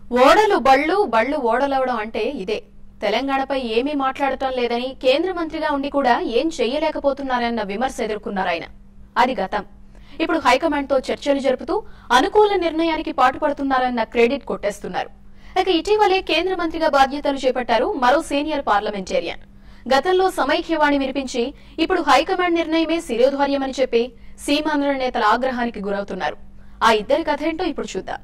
ఓడలు బళ్ళు బళ్ళు ఓడలవడం అంటే ఇదే తెలంగాణపై ఏమీ మాట్లాడటం లేదని కేంద్ర మంత్రిగా ఉండి కూడా ఏం చెయ్యలేకపోతున్నారన్న విమర్శ ఎదుర్కొన్నారు ఆయన అది గతం ఇప్పుడు హైకమాండ్ తో చర్చలు జరుపుతూ అనుకూల నిర్ణయానికి పాటుపడుతున్నారన్న క్రెడిట్ కొట్టేస్తున్నారు ఇక ఇటీవలే కేంద్ర మంత్రిగా బాధ్యతలు చేపట్టారు మరో సీనియర్ పార్లమెంటేరియన్ గతంలో సమైక్యవాణి వినిపించి ఇప్పుడు హైకమాండ్ నిర్ణయమే శిరోధార్యమని చెప్పి సీమాంధ్ర నేతల ఆగ్రహానికి గురవుతున్నారు ఆ ఇద్దరి కథ ఏంటో ఇప్పుడు చూద్దాం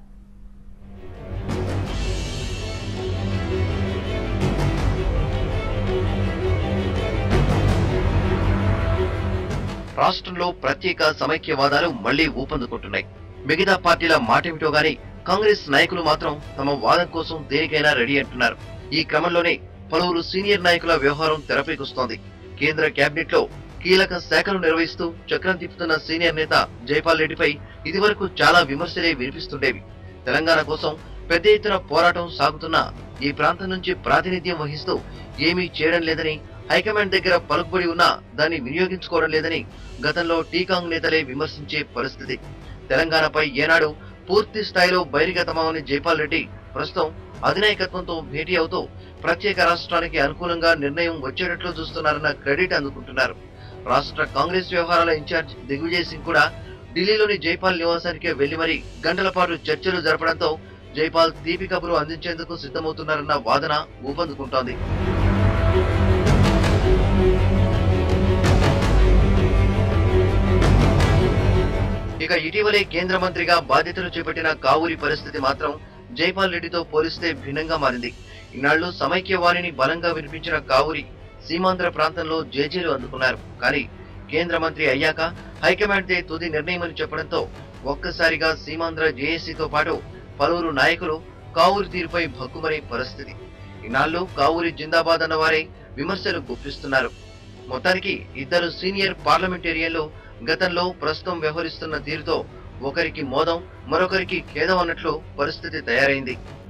రాష్ట్రంలో ప్రత్యేక సమైక్యవాదాలు మళ్లీ ఊపందుకుంటున్నాయి మిగతా పార్టీల మాటేమిటో గాని కాంగ్రెస్ నాయకులు మాత్రం తమ వాదం కోసం దేనికైనా రెడీ అంటున్నారు ఈ క్రమంలోనే పలువురు సీనియర్ నాయకుల వ్యవహారం తెరపైకొస్తోంది కేంద్ర కేబినెట్ లో కీలక శాఖలు నిర్వహిస్తూ చక్రం తిప్పుతున్న సీనియర్ నేత జైపాల్ రెడ్డిపై ఇదివరకు చాలా విమర్శలే వినిపిస్తుండేవి తెలంగాణ కోసం పెద్ద ఎత్తున పోరాటం సాగుతున్న ఈ ప్రాంతం నుంచి ప్రాతినిధ్యం వహిస్తూ ఏమీ చేయడం లేదని హైకమాండ్ దగ్గర పలుకుబడి ఉన్నా దాన్ని వినియోగించుకోవడం లేదని గతంలో టీకాంగ్ నేతలే విమర్శించే పరిస్థితి తెలంగాణపై ఏనాడు పూర్తి స్థాయిలో బహిర్గతమని జైపాల్ రెడ్డి ప్రస్తుతం అధినాయకత్వంతో భేటీ అవుతూ ప్రత్యేక రాష్ట్రానికి అనుకూలంగా నిర్ణయం వచ్చేటట్లు చూస్తున్నారన్న క్రెడిట్ అందుకుంటున్నారు రాష్ట్ర కాంగ్రెస్ వ్యవహారాల ఇన్ఛార్జ్ దిగ్విజయ్ సింగ్ కూడా ఢిల్లీలోని జైపాల్ నివాసానికి వెళ్లి మరీ గంటల పాటు చర్చలు జరపడంతో జైపాల్ తీపి కబురు అందించేందుకు సిద్ధమవుతున్నారన్న వాదన ఊపందుకుంటోంది ఇక ఇటీవలే కేంద్ర మంత్రిగా బాధ్యతలు చేపట్టిన కావూరి పరిస్థితి మాత్రం జైపాల్ రెడ్డితో పోలిస్తే భిన్నంగా మారింది ఇన్నాళ్లు సమైక్యవాణిని బలంగా వినిపించిన కావూరి సీమాంధ్ర ప్రాంతంలో జేజేలు అందుకున్నారు కానీ కేంద్ర మంత్రి అయ్యాక హైకమాండ్దే తుది నిర్ణయమని చెప్పడంతో ఒక్కసారిగా సీమాంధ్ర జేఏసీతో పాటు పలువురు నాయకులు కావూరి తీరుపై భక్కుమనే పరిస్థితి ఇన్నాళ్లు కావూరి జిందాబాద్ అన్న వారే విమర్శలు గుప్పిస్తున్నారు మొత్తానికి ఇద్దరు సీనియర్ పార్లమెంటేరియన్లు గతంలో ప్రస్తుతం వ్యవహరిస్తున్న తీరుతో ఒకరికి మోదం మరొకరికి ఖేదం అన్నట్లు పరిస్థితి తయారైంది